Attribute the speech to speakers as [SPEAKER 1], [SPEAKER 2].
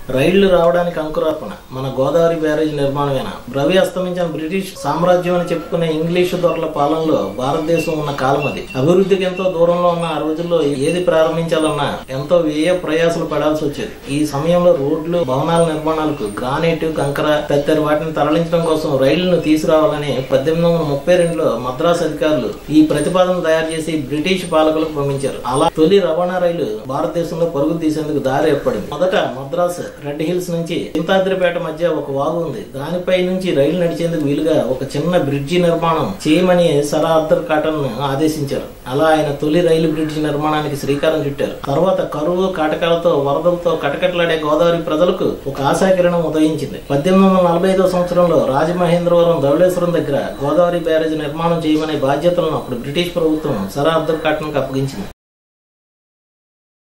[SPEAKER 1] రైళ్లు రావడానికి అంకురార్పణ మన గోదావరి బ్యారేజ్ నిర్మాణమేనా రవి అస్తమించిన బ్రిటిష్ సామ్రాజ్యం అని చెప్పుకునే ఇంగ్లీషు దొరల పాలనలో భారతదేశం ఉన్న కాలం అది అభివృద్ధికి ఎంతో దూరంలో ఉన్న ఆ రోజుల్లో ఏది ప్రారంభించాలన్నా ఎంతో వ్యయ ప్రయాసలు పడాల్సి వచ్చేది ఈ సమయంలో రోడ్లు భవనాల నిర్మాణాలకు గ్రానైట్ కంకర తదితర వాటిని తరలించడం కోసం రైళ్లను తీసుకురావాలని పద్దెనిమిది వందల ముప్పై రెండులో మద్రాసు అధికారులు ఈ ప్రతిపాదన తయారు చేసి బ్రిటిష్ పాలకులకు పంపించారు అలా తొలి రవాణా రైలు భారతదేశంలో పరుగు తీసేందుకు దారి ఏర్పడింది మొదట మద్రాసు రెడ్ హిల్స్ నుంచి చింతాద్రిపేట మధ్య ఒక వాగు ఉంది దానిపై నుంచి రైలు నడిచేందుకు వీలుగా ఒక చిన్న బ్రిడ్జి నిర్మాణం చేయమని సర్ ఆర్థర్ కాటన్ ఆదేశించారు అలా ఆయన తొలి రైలు బ్రిడ్జి నిర్మాణానికి శ్రీకారం చుట్టారు తర్వాత కరువు కాటకాలతో వరదలతో కటకట్లాడే గోదావరి ప్రజలకు ఒక ఆశాకిరణం ఉదయించింది పద్దెనిమిది వందల నలభై ఐదో సంవత్సరంలో రాజమహేంద్రవరం ధవళేశ్వరం దగ్గర గోదావరి బ్యారేజ్ నిర్మాణం చేయమనే బాధ్యతలను అప్పుడు బ్రిటిష్ ప్రభుత్వం సర్ ఆర్థర్ కాటన్ కు అప్పగించింది